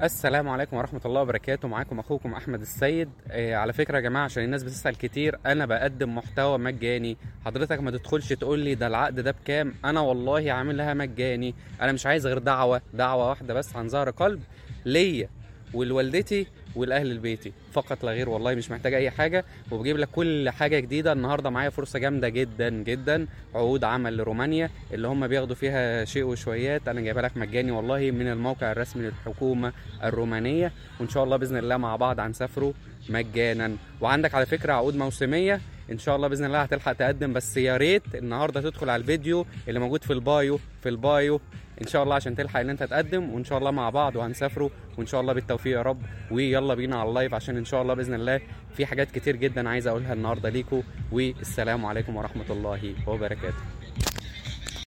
السلام عليكم ورحمة الله وبركاته معاكم أخوكم أحمد السيد آه على فكرة يا جماعة عشان الناس بتسأل كتير أنا بقدم محتوى مجاني حضرتك ما تدخلش تقول لي ده العقد ده بكام أنا والله عامل لها مجاني أنا مش عايز غير دعوة دعوة واحدة بس عن ظهر قلب ليا ولوالدتي والاهل بيتي فقط لا غير والله مش محتاج اي حاجه وبجيب لك كل حاجه جديده النهارده معايا فرصه جامده جدا جدا عقود عمل لرومانيا اللي هم بياخدوا فيها شيء وشويات انا جايبها لك مجاني والله من الموقع الرسمي للحكومه الرومانيه وان شاء الله باذن الله مع بعض هنسافروا مجانا وعندك على فكره عقود موسميه ان شاء الله باذن الله هتلحق تقدم بس يا ريت النهارده تدخل على الفيديو اللي موجود في البايو في البايو ان شاء الله عشان تلحق ان انت تقدم وان شاء الله مع بعض وهنسافروا وان شاء الله بالتوفيق يا رب ويلا بينا على اللايف عشان ان شاء الله باذن الله في حاجات كتير جدا عايز اقولها النهارده ليكم والسلام عليكم ورحمه الله وبركاته